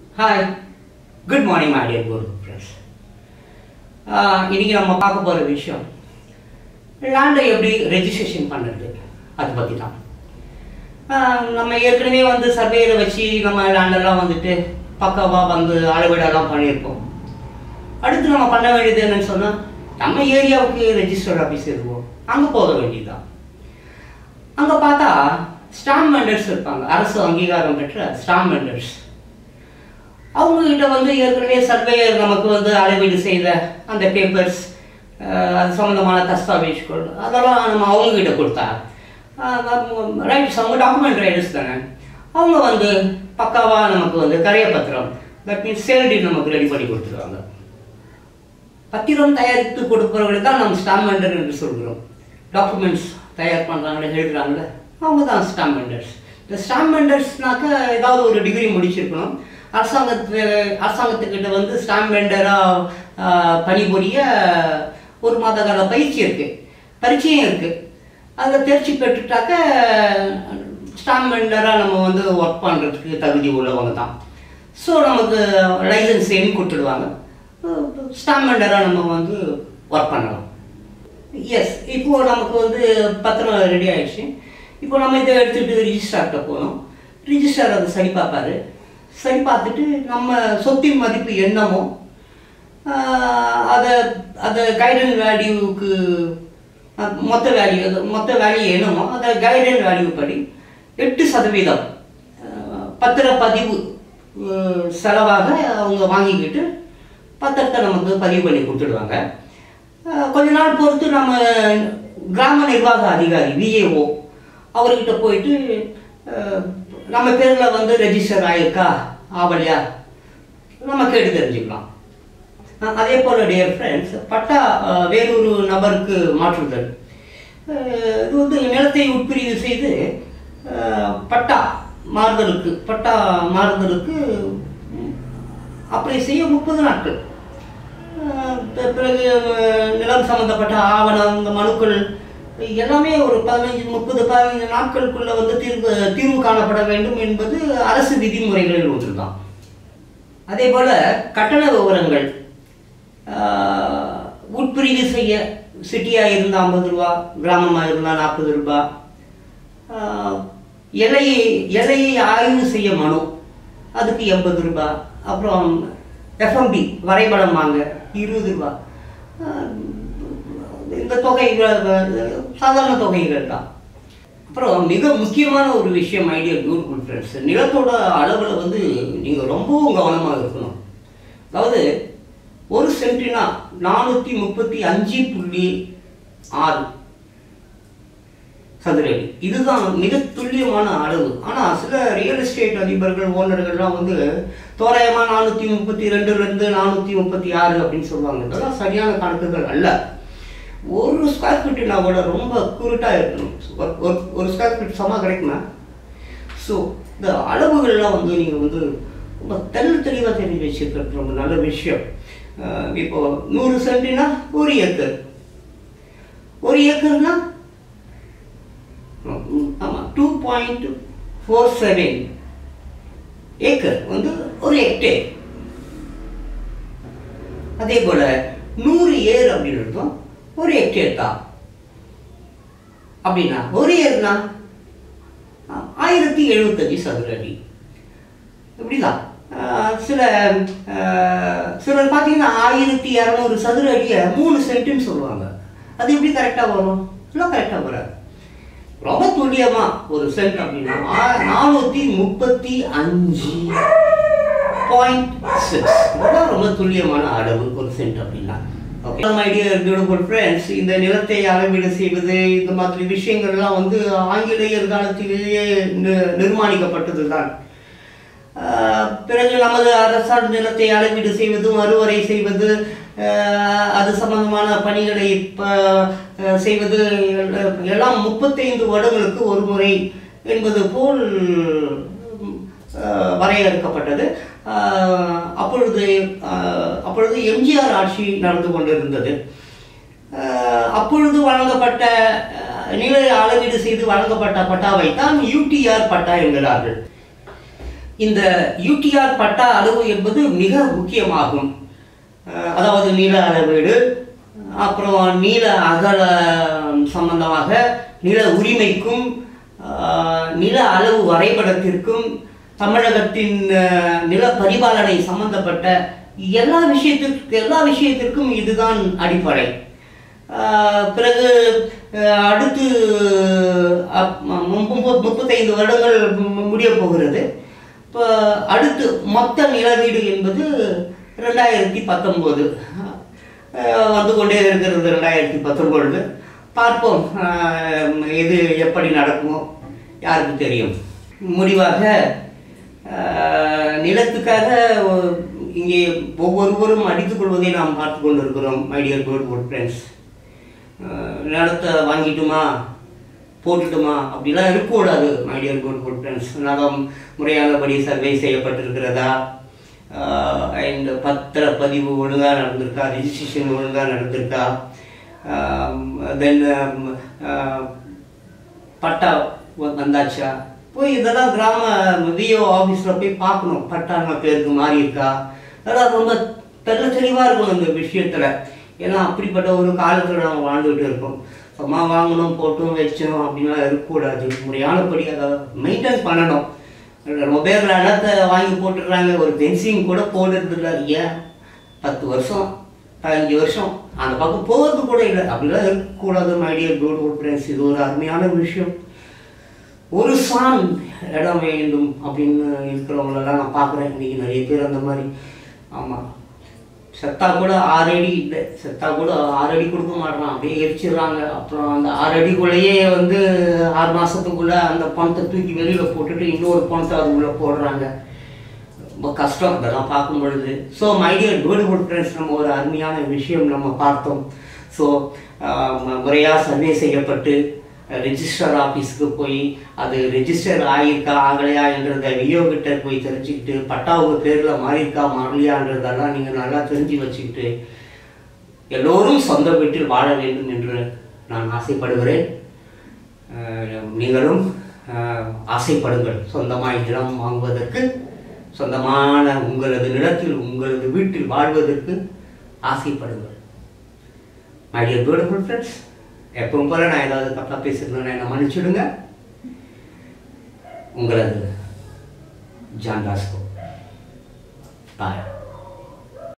hi good morning my dear guru friends இன்றைக்கி நம்ம பார்க்க போகிற விஷயம் லேண்டை எப்படி ரெஜிஸ்ட்ரேஷன் பண்ணுறது அதை பற்றி தான் ஆஹ் நம்ம ஏற்கனவே வந்து சர்வேயில் வச்சு நம்ம லேண்டெல்லாம் வந்துட்டு பக்காவாக வந்து அளவீடெல்லாம் பண்ணியிருப்போம் அடுத்து நம்ம பண்ண வேண்டியது என்னன்னு சொன்னால் நம்ம ஏரியாவுக்கு ரெஜிஸ்டர் ஆஃபீஸ் இருக்கும் அங்கே போக வேண்டியதுதான் அங்கே பார்த்தா ஸ்டாம்ப் வெண்டர்ஸ் இருப்பாங்க அரசு அங்கீகாரம் பெற்ற ஸ்டாம்ப் வெண்டர்ஸ் அவங்கக்கிட்ட வந்து ஏற்கனவே சர்வேயர் நமக்கு வந்து அளவீடு செய்த அந்த பேப்பர்ஸ் அது சம்மந்தமான தஸ்தாவேஜ்கள் அதெல்லாம் நம்ம அவங்கக்கிட்ட கொடுத்தா ரைட்ஸ் அவங்க டாக்குமெண்ட் ரைடர்ஸ் தானே அவங்க வந்து பக்காவாக நமக்கு வந்து கரைய பத்திரம் தட் மீன்ஸ் சேல்டி நமக்கு ரெடி பண்ணி கொடுத்துருவாங்க பத்திரம் தயாரித்து கொடுப்பவர்களை தான் நம்ம ஸ்டாம்ப் வெண்டர் என்று சொல்கிறோம் டாக்குமெண்ட்ஸ் தயார் பண்ணுறாங்களே எழுதுறாங்களே அவங்க தான் ஸ்டாம்ப் வெண்டர்ஸ் இந்த ஸ்டாம்ப் வெண்டர்ஸ்னாக்க ஏதாவது ஒரு டிகிரி முடிச்சிருக்கணும் அரசாங்கத்து அரசாங்கத்துக்கிட்ட வந்து ஸ்டாம்ப் வெண்டராக பணிபுரிய ஒரு மாத கால பயிற்சி இருக்குது பரீட்சையும் இருக்குது அதில் தேர்ச்சி பெற்றுட்டாக்க ஸ்டாம்ப் வெண்டராக நம்ம வந்து ஒர்க் பண்ணுறதுக்கு தகுதி உள்ளவங்க தான் ஸோ நமக்கு லைசன்ஸ் எண்ணி கொடுத்துடுவாங்க ஸ்டாம்ப் வெண்டராக நம்ம வந்து ஒர்க் பண்ணலாம் எஸ் இப்போ நமக்கு வந்து பத்திரம் ரெடி ஆயிடுச்சு இப்போ நம்ம இதை எடுத்துகிட்டு ரிஜிஸ்டார்கிட்ட போகணும் ரிஜிஸ்டார் அதை சரி பார்ப்பாரு சரி பார்த்துட்டு நம்ம சொத்தின் மதிப்பு என்னமோ ஆஹ் அதை அதை கைடன் வேல்யூவுக்கு மொத்த வேல்யூ அது மொத்த வேல்யூ என்னமோ அதை கைடன் வேல்யூ படி எட்டு சதவீதம் ஆஹ் பத்திரப்பதிவு ஆஹ் செலவாக அவங்க வாங்கிக்கிட்டு பத்திரத்தை நமக்கு பதிவு பண்ணி கொடுத்துடுவாங்க ஆஹ் கொஞ்ச நாள் பொறுத்து நம்ம கிராம நிர்வாக அதிகாரி விஏஓ அவர்கிட்ட போயிட்டு ஆஹ் நம்ம பேரில் வந்து ரெஜிஸ்டர் ஆயிருக்கா ஆவலையா நம்ம கேட்டு தெரிஞ்சுக்கலாம் அஹ் அதே போல் டியர் ஃப்ரெண்ட்ஸ் பட்டா அஹ், வேறொரு நபருக்கு மாற்றுதல் அஹ், இது வந்து நிலத்தை உட்பிரிவு செய்து அஹ், பட்டா மாறுதலுக்கு பட்டா மாறுதலுக்கு ம், அப்படி செய்ய முப்பது நாட்கள் அஹ், பி- பிறகு அஹ், நிலம் சம்பந்தப்பட்ட ஆவணம் இந்த மனுக்கள் எல்லாமே ஒரு பதினஞ்சு முப்பது பதினஞ்சு நாட்களுக்குள்ள வந்து தீர்வு தீர்வு காணப்பட வேண்டும் என்பது அரசு விதிமுறைகளில் ஒன்றுதான் அதே போல கட்டண விவரங்கள் ஆஹ், உட்பிரிவு செய்ய சிட்டியாக இருந்தால் ஐம்பது ரூபா கிராமமாக இருந்தால் நாற்பது ரூபா ஆஹ், எல்லையை எல்லையை ஆய்வு செய்ய மனு அதுக்கு எண்பது ரூபா அப்புறம் எஃப்எம்பி வரைபடம் வாங்க இருபது ரூபா ஆஹ், இந்த தொகைகள் சாதாரண தொகைகள் தான் அப்புறம் மிக முக்கியமான ஒரு விஷயம் ஐடியா பியூட்டிஃபுல் ஃப்ரெண்ட்ஸ் நிலத்தோட அளவில் வந்து நீங்கள் ரொம்பவும் கவனமாக இருக்கணும் அதாவது ஒரு சென்டினா நானூற்றி முப்பத்தி அஞ்சு புள்ளி ஆறு சதுரடி இதுதான் மிக துல்லியமான அளவு ஆனால் சில ரியல் எஸ்டேட் அதிபர்கள் ஓனர்கள்லாம் வந்து தோராயமாக நானூற்றி முப்பத்தி ரெண்டுலேருந்து நானூற்றி முப்பத்தி ஆறு அப்படின்னு சொல்லுவாங்க இதெல்லாம் சரியான கணக்குகள் அல்ல ஒரு ஸ்கொயர் ஃபீட்டுனா கூட ரொம்ப குருட்டாக இருக்கணும் ஒரு- ஒரு- ஒரு ஸ்கொயர் ஃபீட் சமா கிடைக்குமா ஸோ இந்த அளவுகள்லாம் வந்து நீங்கள் வந்து ரொம்ப தெள்ள தெளிவாக தெரிஞ்சு வச்சுருக்கிறது ரொம்ப நல்ல விஷயம் அஹ் இப்போ நூறு சென்டினா ஒரு ஏக்கர் ஒரு ஏக்கர்னா ஆமாம் two point four seven acre வந்து ஒரு ஹெக்டேர் அதே போல் நூறு ஏர் அப்படின்னு இருக்கும் ஒரு ஹெக்டேர் தான் அப்படின்னா ஒரு ஏர்னா ஆயிரத்தி எழுபத்தஞ்சு சதுர அடி இப்படிதான் ஆஹ் சில ஆஹ் சிலர் பார்த்தீங்கன்னா ஆயிரத்தி இரநூறு சதுர அடியை மூணு சென்ட்டுன்னு சொல்லுவாங்க அது எப்படி கரெக்டாக வரும் இல்லை கரெக்டாக வராது ரொம்ப துல்லியமா ஒரு சென்ட் அப்படின்னா ஆ- நானூத்தி முப்பத்தி அஞ்சு பாயிண்ட் சிக்ஸ் இதுதான் ரொம்ப துல்லியமான அளவு ஒரு சென்ட் அப்படின்னா okay my dear beautiful friends இந்த நிலத்தை அளவீடு செய்வது இந்த மாதிரி விஷயங்கள்லாம் வந்து ஆங்கிலேயர் காலத்திலேயே நி- நிர்மாணிக்கப்பட்டது தான் ஆஹ் பிறகு நமது அரசாண் நிலத்தை அளவீடு செய்வதும் அறுவடை செய்வது ஆஹ் அது சம்பந்தமான பணிகளை ப- ஆஹ் செய்வது எல்லாம் எல்லாம் முப்பத்தைந்து வருடங்களுக்கு ஒரு முறை என்பது போல் ஆஹ் வரையறுக்கப்பட்டது ஆஹ் அப்பொழுது ஆஹ் அப்பொழுது எம்ஜிஆர் ஆட்சி நடந்து கொண்டிருந்தது ஆஹ் அப்பொழுது வழங்கப்பட்ட ஆஹ் நில அளவீடு செய்து வழங்கப்பட்ட பட்டாவை தான் யூடிஆர் பட்டா என்கிறார்கள் இந்த யூடிஆர் பட்டா அளவு என்பது மிக முக்கியமாகும் அஹ் அதாவது நீள அளவீடு அப்புறம் நீள அகல சம்பந்தமாக நில உரிமைக்கும் அஹ், நில அளவு வரைபடத்திற்கும் தமிழகத்தின் அஹ், நில பரிபாலனை சம்பந்தப்பட்ட எல்லா விஷயத்திற்கு எல்லா விஷயத்திற்கும் இதுதான் அடிப்படை ஆஹ் பிறகு ஆஹ் அடுத்து அப்- மு- முப்ப- முப்பத்தைந்து வருடங்கள் மு- முடிய போகிறது இப்போ அடுத்து மொத்த நிலவீடு என்பது ரெண்டாயிரத்தி பத்தொம்போது வந்து கொண்டே இருக்கிறது ரெண்டாயிரத்தி பத்தொன்பது பார்ப்போம் ஆஹ் இது எப்படி நடக்குமோ யாருக்கு தெரியும் முடிவாக ஆஹ் நிலத்துக்காக ஒ- இங்கே ஒவ்வொருவரும் அடித்துக் கொள்வதை நாம் பார்த்து கொண்டிருக்கிறோம் my dear good good friends நிலத்தை வாங்கிட்டுமா போட்டுட்டுமா அப்படிலாம் இருக்கக்கூடாது my dear good good friends நலம் முறையானபடி சர்வே செய்யப்பட்டிருக்கிறதா அண்ட் பத்திர பதிவு ஒழுங்காக நடந்திருக்கா ரெஜிஸ்ட்ரேஷன் ஒழுங்காக நடந்திருக்கா தென் பட்டா வ- வந்தாச்சா போய் இதெல்லாம் கிராம விஓ ஆஃபீஸில் போய் பார்க்கணும் பட்டா நம்ம பேருக்கு மாறி இருக்கா அதெல்லாம் ரொம்ப தெள்ள தெளிவாக இருக்கணும் இந்த விஷயத்தில் ஏன்னா அப்படிப்பட்ட ஒரு காலத்தில் நம்ம வாழ்ந்துகிட்டு இருக்கோம் சும்மா வாங்கணும் போட்டும் வச்சோம் அப்படின்லாம் இருக்கக்கூடாது முறையானபடி அதை மெயின்டைன் பண்ணணும் ரொம்ப பேர் இடத்த வாங்கி போட்டுடுறாங்க ஒரு பென்சிங் கூட போடுறது இல்லை ஏன் பத்து வருஷம் பதினஞ்சு வருஷம் அந்த பக்கம் போகிறது கூட இல்லை அப்படிலாம் இருக்கக்கூடாது மைடியர் பியூட்டிஃபுல் ஃப்ரெண்ட்ஸ் இது ஒரு அருமையான விஷயம் ஒரு சான் இடம் வேண்டும் அப்படின்னு இருக்கிறவங்களெல்லாம் நான் பார்க்குறேன் இன்னைக்கு நிறைய பேர் அந்த மாதிரி ஆமாம் செத்தா கூட ஆறு அடி இல்லை செத்தா கூட ஆறு அடி கொடுக்க மாட்றான் அப்படியே எரிச்சிடுறாங்க அப்புறம் அந்த ஆறு அடிக்குள்ளேயே வந்து ஆறு மாதத்துக்குள்ளே அந்த பணத்தை தூக்கி வெளியில் போட்டுட்டு இன்னொரு பணத்தை அதுக்குள்ளே போடுறாங்க ரொம்ப கஷ்டம் இதெல்லாம் பார்க்கும் பொழுது ஸோ மைடியர் பியூட்டிஃபுல் ஃப்ரெண்ட்ஸ் நம்ம ஒரு அருமையான விஷயம் நம்ம பார்த்தோம் ஸோ முறையாக சர்வே செய்யப்பட்டு ரெஜிஸ்டர் ஆஃபீஸுக்கு போய் அது ரெஜிஸ்டர் ஆகியிருக்கா ஆகலையா என்றதை வியோ கிட்ட போய் தெரிஞ்சுக்கிட்டு பட்டா உங்க பேரில் மாறியிருக்கா மாறலையான்றதெல்லாம் நீங்கள் நல்லா தெரிஞ்சு வச்சுக்கிட்டு எல்லோரும் சொந்த வீட்டில் வாழ வேண்டும் என்று நான் ஆசைப்படுகிறேன் அஹ் நீங்களும் அஹ், ஆசைப்படுங்கள் சொந்தமாய் நிலம் வாங்குவதற்கு சொந்தமான உங்களது நிலத்தில் உங்களது வீட்டில் வாழ்வதற்கு ஆசைப்படுங்கள் மை டியர் பியூட்டிஃபுல் ஃப்ரெண்ட்ஸ் எப்பவும் போல நான் ஏதாவது தப்பாக பேசியிருந்தேன்னா என்னை மன்னிச்சுடுங்க உங்களது ஜான் டாஸ்கோ பாய்